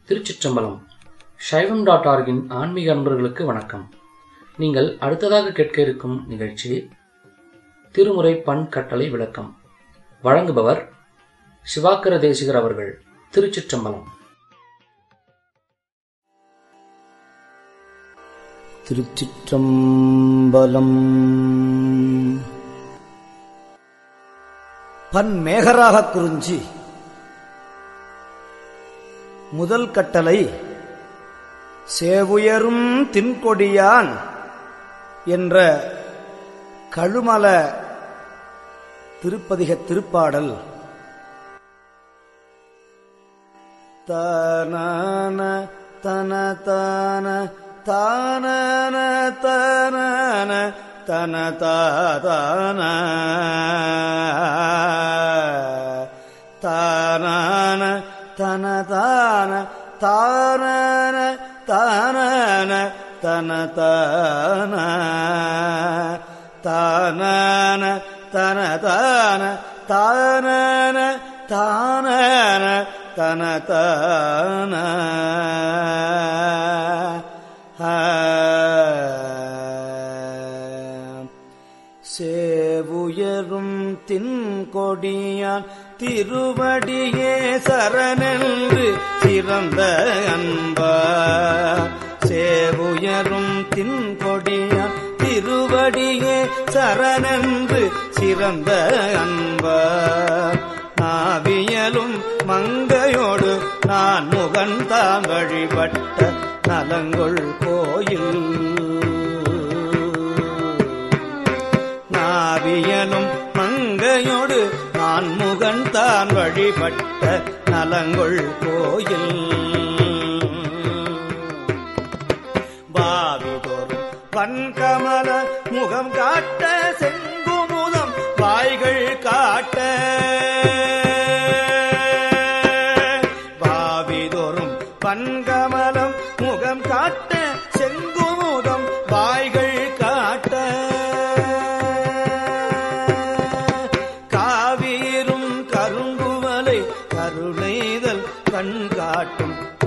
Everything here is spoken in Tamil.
திருச்சிற்றம்பலம் சைவம் டாட் ஆர்கின் ஆன்மீக அன்பர்களுக்கு வணக்கம் நீங்கள் அடுத்ததாக கேட்க இருக்கும் நிகழ்ச்சி திருமுறை பண் கட்டளை விளக்கம் வழங்குபவர் சிவாக்கர தேசிகர் அவர்கள் திருச்சிற்றம்பலம் திருச்சிற்றம்பலம் பன் மேகராக குறிஞ்சி முதல் கட்டளை சேவுயரும் தின்கொடியான் என்ற கழுமல திருப்பதிக திருப்பாடல் தான தன தான தான தன தன தான தான தன தான தான தான தன தான தான தன தான தான தான தன தான சேவுயரும் தின்கொடியான் திருவடியே சரணென்று சிறந்த அன்பா சேவுயரும் தின்கொடியான் திருவடியே சரணென்று சிறந்த அன்பா நாவியலும் மங்கையோடு நான் முகந்தான் வழிபட்ட நலங்கொள் கோயில் நாவியலும் மங்கையோடு நான் முகந்தான் வழிபட்ட நலங்கொள் கோயில் பாவிதோறும் பன்கமல முகம் காட்ட செங்குமுதம் வாய்கள் காட்ட பாவிதோறும் பன்கமலம் முகம் காட்ட செங்குமுதம் வாய்கள் காட்ட காவீரும் கருங்குவலை கருணைதல் கண் காட்டும்